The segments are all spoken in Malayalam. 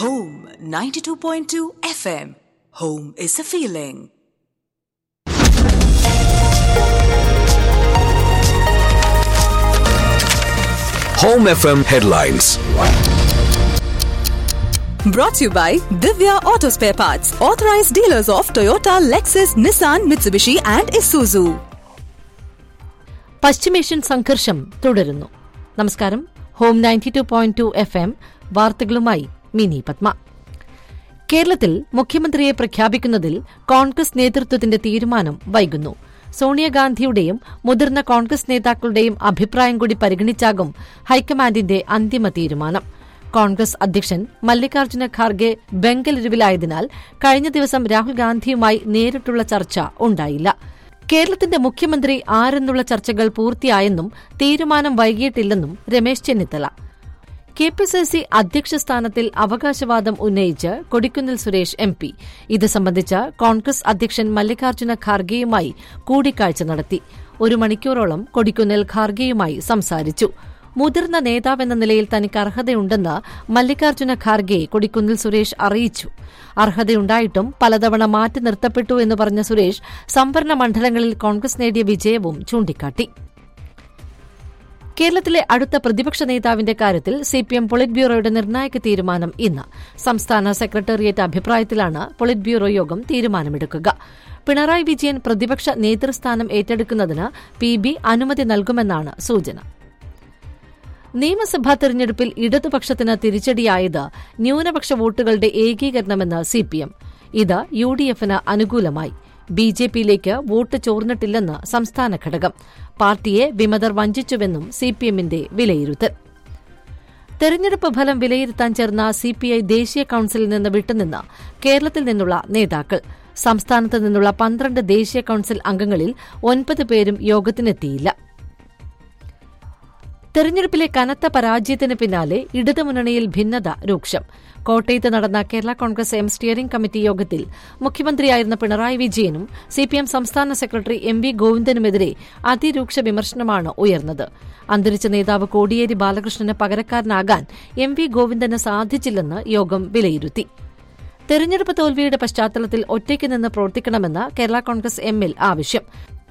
Home 92.2 FM. Home is a feeling. Home FM headlines. Brought to you by Divya Auto Spare Parts, authorized dealers of Toyota, Lexus, Nissan, Mitsubishi, and Isuzu. പശ്ചിമേഷ്യൻ സംഘർഷം തുടരുന്നു നമസ്കാരം home ninety two point two F എം വാർത്തകളുമായി മിനി പത്മ കേരളത്തിൽ മുഖ്യമന്ത്രിയെ പ്രഖ്യാപിക്കുന്നതിൽ കോൺഗ്രസ് നേതൃത്വത്തിന്റെ തീരുമാനം വൈകുന്നു സോണിയാഗാന്ധിയുടെയും മുതിർന്ന കോൺഗ്രസ് നേതാക്കളുടെയും അഭിപ്രായം കൂടി പരിഗണിച്ചാകും ഹൈക്കമാൻഡിന്റെ അന്തിമ തീരുമാനം കോൺഗ്രസ് അധ്യക്ഷൻ മല്ലികാർജ്ജുന ഖാർഗെ ബംഗലൂരുവിലായതിനാൽ കഴിഞ്ഞ ദിവസം രാഹുൽ ഗാന്ധിയുമായി നേരിട്ടുള്ള ചർച്ച ഉണ്ടായില്ല കേരളത്തിന്റെ മുഖ്യമന്ത്രി ആരെന്നുള്ള ചർച്ചകൾ പൂർത്തിയായെന്നും തീരുമാനം വൈകിയിട്ടില്ലെന്നും Ramesh Chennithala K P C C അധ്യക്ഷ സ്ഥാനത്തിൽ അവകാശവാദം ഉന്നയിച്ച് കൊടിക്കുന്നിൽ സുരേഷ് എം പി ഇത് സംബന്ധിച്ച് കോൺഗ്രസ് അധ്യക്ഷൻ മല്ലികാർജ്ജുന ഖാർഗെയുമായി കൂടിക്കാഴ്ച നടത്തി ഒരു മണിക്കൂറോളം കൊടിക്കുന്നിൽ ഖാർഗെയുമായി സംസാരിച്ചു മുതിർന്ന നേതാവെന്ന നിലയിൽ തനിക്ക് അർഹതയുണ്ടെന്ന് മല്ലികാർജ്ജുന ഖാർഗെ കൊടിക്കുന്നിൽ സുരേഷ് അറിയിച്ചു അർഹതയുണ്ടായിട്ടും പലതവണ മാറ്റി നിർത്തപ്പെട്ടു എന്ന് പറഞ്ഞ സുരേഷ് സംവരണ മണ്ഡലങ്ങളിൽ കോൺഗ്രസ് നേടിയ വിജയവും ചൂണ്ടിക്കാട്ടി കേരളത്തിലെ അടുത്ത പ്രതിപക്ഷ നേതാവിന്റെ കാര്യത്തിൽ സിപിഎം പൊളിറ്റ് ബ്യൂറോയുടെ നിർണായക തീരുമാനം ഇന്ന് സംസ്ഥാന സെക്രട്ടേറിയറ്റ് അഭിപ്രായത്തിലാണ് പൊളിറ്റ് ബ്യൂറോ യോഗം തീരുമാനമെടുക്കുക പിണറായി വിജയൻ പ്രതിപക്ഷ നേതൃസ്ഥാനം ഏറ്റെടുക്കുന്നതിന് പി ബി അനുമതി നൽകുമെന്നാണ് സൂചന നിയമസഭാ തെരഞ്ഞെടുപ്പിൽ ഇടതുപക്ഷത്തിന് തിരിച്ചടിയായത് ന്യൂനപക്ഷ വോട്ടുകളുടെ ഏകീകരണമെന്ന് സിപിഎം ഇത് യു ഡി എഫിന് അനുകൂലമായി ബി ജെ പിയിലേക്ക് വോട്ട് ചോർന്നിട്ടില്ലെന്ന് സംസ്ഥാന ഘടകം പാർട്ടിയെ വിമതർ വഞ്ചിച്ചുവെന്നും സിപിഎമ്മിന്റെ വിലയിരുത്തൽ തെരഞ്ഞെടുപ്പ് ഫലം വിലയിരുത്താൻ ചേർന്ന സിപിഐ ദേശീയ കൌൺസിലിൽ നിന്ന് വിട്ടുനിന്ന് കേരളത്തിൽ നിന്നുള്ള നേതാക്കൾ സംസ്ഥാനത്ത് നിന്നുള്ള പന്ത്രണ്ട് ദേശീയ കൌൺസിൽ അംഗങ്ങളിൽ ഒൻപത് പേരും യോഗത്തിനെത്തിയില്ല തെരഞ്ഞെടുപ്പിലെ കനത്ത പരാജയത്തിന് പിന്നാലെ ഇടതുമുന്നണിയിൽ ഭിന്നത രൂക്ഷം കോട്ടയത്ത് നടന്ന Kerala Congress M steering committee യോഗത്തിൽ മുഖ്യമന്ത്രിയായിരുന്ന പിണറായി വിജയനും സിപിഎം സംസ്ഥാന സെക്രട്ടറി എം വി ഗോവിന്ദനുമെതിരെ അതിരൂക്ഷ വിമർശനമാണ് ഉയർന്നത് അന്തരിച്ച നേതാവ് കോടിയേരി ബാലകൃഷ്ണന് പകരക്കാരനാകാൻ എം വി ഗോവിന്ദന് സാധിച്ചില്ലെന്ന് യോഗം വിലയിരുത്തി തെരഞ്ഞെടുപ്പ് തോൽവിയുടെ പശ്ചാത്തലത്തിൽ ഒറ്റയ്ക്ക് നിന്ന് പ്രവർത്തിക്കണമെന്ന് കേരള കോൺഗ്രസ് എമ്മിൽ ആവശ്യം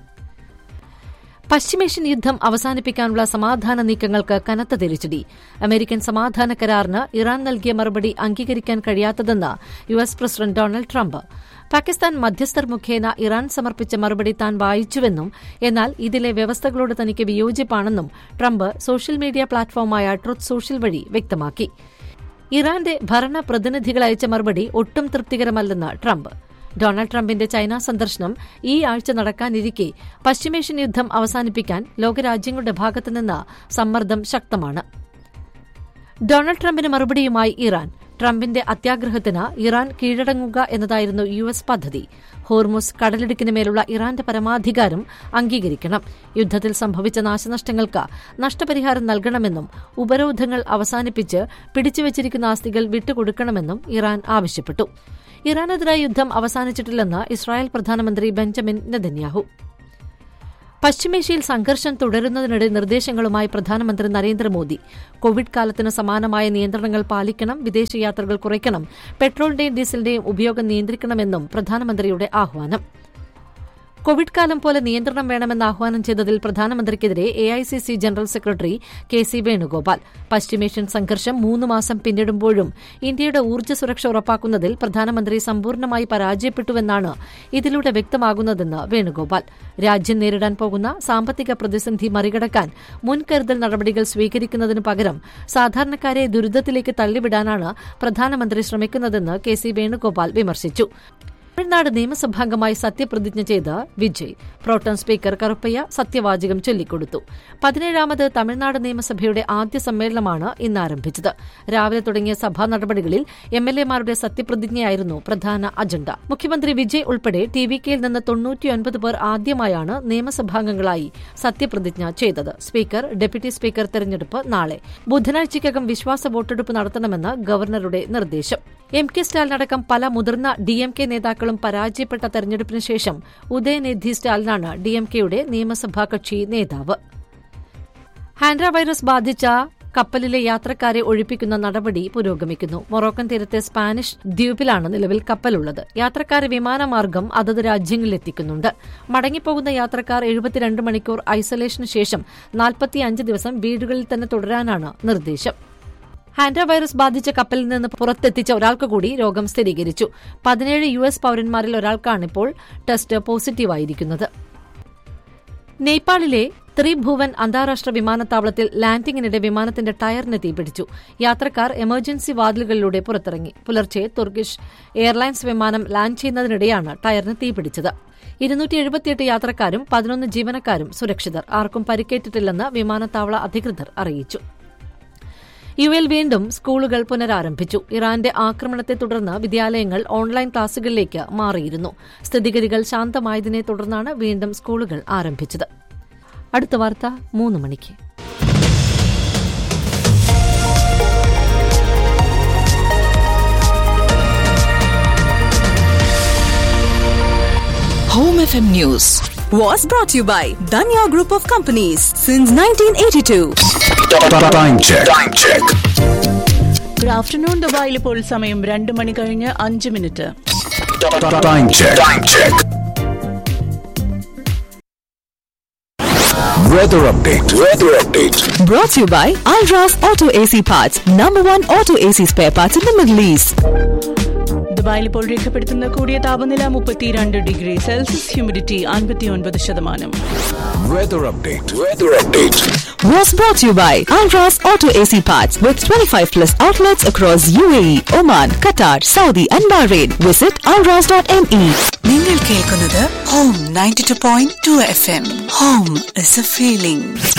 പശ്ചിമേഷ്യൻ യുദ്ധം അവസാനിപ്പിക്കാനുള്ള സമാധാന നീക്കങ്ങൾക്ക് കനത്ത തിരിച്ചടി അമേരിക്കൻ സമാധാന കരാറിന് ഇറാൻ നൽകിയ മറുപടി അംഗീകരിക്കാൻ കഴിയാത്തതെന്ന് U S president Donald Trump Pakistan മധ്യസ്ഥർ മുഖേന ഇറാൻ സമർപ്പിച്ച മറുപടി താൻ വായിച്ചുവെന്നും എന്നാൽ ഇതിലെ വ്യവസ്ഥകളോട് തനിക്ക് വിയോജിപ്പാണെന്നും ട്രംപ് സോഷ്യൽ മീഡിയ പ്ലാറ്റ്ഫോമായ ട്രുത്ത് സോഷ്യൽ വഴി വ്യക്തമാക്കി ഇറാന്റെ ഭരണ പ്രതിനിധികൾ അയച്ച മറുപടി ഒട്ടും തൃപ്തികരമല്ലെന്ന് ട്രംപ് ഡൊണാൾഡ് ട്രംപിന്റെ ചൈന സന്ദർശനം ഈ ആഴ്ച നടക്കാനിരിക്കെ പശ്ചിമേഷ്യൻ യുദ്ധം അവസാനിപ്പിക്കാൻ ലോകരാജ്യങ്ങളുടെ ഭാഗത്തുനിന്ന് സമ്മർദ്ദം ശക്തമാണ് ഡൊണാൾഡ് ട്രംപിന് മറുപടിയുമായി ഇറാൻ ട്രംപിന്റെ അത്യാഗ്രഹത്തിന് ഇറാൻ കീഴടങ്ങുക എന്നതായിരുന്നു യു എസ് പദ്ധതി ഹോർമുസ് കടലിടുക്കിന് മേലുള്ള ഇറാന്റെ പരമാധികാരം അംഗീകരിക്കണം യുദ്ധത്തിൽ സംഭവിച്ച നാശനഷ്ടങ്ങൾക്ക് നഷ്ടപരിഹാരം നൽകണമെന്നും ഉപരോധങ്ങൾ അവസാനിപ്പിച്ച് പിടിച്ചുവച്ചിരിക്കുന്ന ആസ്തികൾ വിട്ടുകൊടുക്കണമെന്നും ഇറാൻ ആവശ്യപ്പെട്ടു ഇറാനെതിരായ യുദ്ധം അവസാനിച്ചിട്ടില്ലെന്ന് ഇസ്രായേൽ പ്രധാനമന്ത്രി ബെഞ്ചമിൻ നെതന്യാഹു പശ്ചിമേഷ്യയിൽ സംഘർഷം തുടരുന്നതിനിടെ നിർദ്ദേശങ്ങളുമായി പ്രധാനമന്ത്രി നരേന്ദ്രമോദി കോവിഡ് കാലത്തിന് സമാനമായ നിയന്ത്രണങ്ങൾ പാലിക്കണം വിദേശയാത്രകൾ കുറയ്ക്കണം പെട്രോളിന്റെയും ഡീസലിന്റെയും ഉപയോഗം നിയന്ത്രിക്കണമെന്നും പ്രധാനമന്ത്രിയുടെ ആഹ്വാനം കോവിഡ് കാലം പോലെ നിയന്ത്രണം വേണമെന്ന് ആഹ്വാനം ചെയ്തതിൽ പ്രധാനമന്ത്രിക്കെതിരെ AICC general secretary K C Venugopal പശ്ചിമേഷ്യൻ സംഘർഷം മൂന്ന് മാസം പിന്നിടുമ്പോഴും ഇന്ത്യയുടെ ഊർജ്ജ സുരക്ഷ ഉറപ്പാക്കുന്നതിൽ പ്രധാനമന്ത്രി സമ്പൂർണ്ണമായി പരാജയപ്പെട്ടുവെന്നാണ് ഇതിലൂടെ വ്യക്തമാകുന്നതെന്ന് വേണുഗോപാൽ രാജ്യം നേരിടാൻ പോകുന്ന സാമ്പത്തിക പ്രതിസന്ധി മറികടക്കാൻ മുൻകരുതൽ നടപടികൾ സ്വീകരിക്കുന്നതിനു പകരം സാധാരണക്കാരെ ദുരിതത്തിലേക്ക് തള്ളിവിടാനാണ് പ്രധാനമന്ത്രി ശ്രമിക്കുന്നതെന്ന് കെ സി വേണുഗോപാൽ വിമർശിച്ചു തമിഴ്നാട് നിയമസഭാംഗമായി സത്യപ്രതിജ്ഞ ചെയ്ത് വിജയ് പ്രോട്ടം സ്പീക്കർ കറുപ്പയ്യ സത്യവാചകം ചൊല്ലിക്കൊടുത്തു പതിനേഴാമത് തമിഴ്നാട് നിയമസഭയുടെ ആദ്യ സമ്മേളനമാണ് ഇന്ന് ആരംഭിച്ചത് രാവിലെ തുടങ്ങിയ സഭാ നടപടികളിൽ എം എൽ എമാരുടെ സത്യപ്രതിജ്ഞയായിരുന്നു പ്രധാന അജണ്ട മുഖ്യമന്ത്രി വിജയ് ഉൾപ്പെടെ ടി വി കെയിൽ നിന്ന് തൊണ്ണൂറ്റിയൊൻപത് പേർ ആദ്യമായാണ് നിയമസഭാംഗങ്ങളായി സത്യപ്രതിജ്ഞ ചെയ്തത് സ്പീക്കർ ഡെപ്യൂട്ടി സ്പീക്കർ തെരഞ്ഞെടുപ്പ് നാളെ ബുധനാഴ്ചയ്ക്കകം വിശ്വാസ വോട്ടെടുപ്പ് നടത്തണമെന്ന് ഗവർണറുടെ നിർദ്ദേശം എം കെ സ്റ്റാലിനടക്കം പല മുതിർന്ന ഡി എം കെ നേതാക്കളും പരാജയപ്പെട്ട തെരഞ്ഞെടുപ്പിന് ശേഷം ഉദയനിധി സ്റ്റാലിനാണ് ഡി എം കെയുടെ നിയമസഭാ കക്ഷി നേതാവ് ഹാൻഡ്ര വൈറസ് ബാധിച്ച കപ്പലിലെ യാത്രക്കാരെ ഒഴിപ്പിക്കുന്ന നടപടി പുരോഗമിക്കുന്നു മൊറോക്കൻ തീരത്തെ സ്പാനിഷ് ദ്വീപിലാണ് നിലവിൽ കപ്പലുള്ളത് യാത്രക്കാരെ വിമാനമാർഗം അതത് രാജ്യങ്ങളിലെത്തിക്കുന്നുണ്ട് മടങ്ങിപ്പോകുന്ന യാത്രക്കാർ എഴുപത്തിരണ്ട് മണിക്കൂർ ഐസൊലേഷന് ശേഷം നാൽപ്പത്തിയഞ്ച് ദിവസം വീടുകളിൽ തന്നെ തുടരാനാണ് നിർദ്ദേശം ഹാൻഡ വൈറസ് ബാധിച്ച കപ്പലിൽ നിന്ന് പുറത്തെത്തിച്ച ഒരാൾക്ക് കൂടി രോഗം സ്ഥിരീകരിച്ചു പതിനേഴ് യു എസ് പൌരന്മാരിൽ ഒരാൾക്കാണ് ഇപ്പോൾ ടെസ്റ്റ് പോസിറ്റീവായിരിക്കുന്നത് നേപ്പാളിലെ ത്രിഭുവൻ അന്താരാഷ്ട്ര വിമാനത്താവളത്തിൽ ലാൻഡിംഗിനിടെ വിമാനത്തിന്റെ ടയറിന് തീപിടിച്ചു യാത്രക്കാർ എമർജൻസി വാതിലുകളിലൂടെ പുറത്തിറങ്ങി പുലർച്ചെ തുർക്കിഷ് എയർലൈൻസ് വിമാനം ലാൻഡ് ചെയ്യുന്നതിനിടെയാണ് ടയറിന് തീപിടിച്ചത് ഇരുന്നൂറ്റി എഴുപത്തിയെട്ട് യാത്രക്കാരും പതിനൊന്ന് ജീവനക്കാരും സുരക്ഷിതർ ആർക്കും പരിക്കേറ്റിട്ടില്ലെന്ന് വിമാനത്താവള അധികൃതർ അറിയിച്ചു യു എൽ വീണ്ടും സ്കൂളുകൾ പുനരാരംഭിച്ചു ഇറാന്റെ ആക്രമണത്തെ തുടർന്ന് വിദ്യാലയങ്ങൾ ഓൺലൈൻ ക്ലാസുകളിലേക്ക് മാറിയിരുന്നു സ്ഥിതിഗതികൾ ശാന്തമായതിനെ തുടർന്നാണ് വീണ്ടും സ്കൂളുകൾ ആരംഭിച്ചത് അടുത്ത വാർത്ത മൂന്ന് മണിക്ക് Home FM News was brought to you by Danya Group of Companies since 1982. Time check. Time check. Good afternoon ദുബായിൽ ഇപ്പോൾ സമയം രണ്ട് മണി കഴിഞ്ഞ് അഞ്ച് minute Time check. Time check. Weather update. Weather update. Brought to you by Alras Auto AC Parts, number one auto AC spare parts in the Middle East. ദുബായിൽ ഇപ്പോൾ രേഖപ്പെടുത്തുന്ന കൂടിയ താപനില മുപ്പത്തിരണ്ട് ഡിഗ്രി സെൽഷ്യസ് ഹ്യൂമിഡിറ്റി അൻപത്തിയൊൻപത് ശതമാനം Weather update. Weather update. Was brought to you by Alras Auto AC Parts with 25 plus outlets across UAE, Oman, Qatar, Saudi and Bahrain. Visit alras.me. നിങ്ങൾ കേൾക്കുന്നത് home ninety two point two F M home is a feeling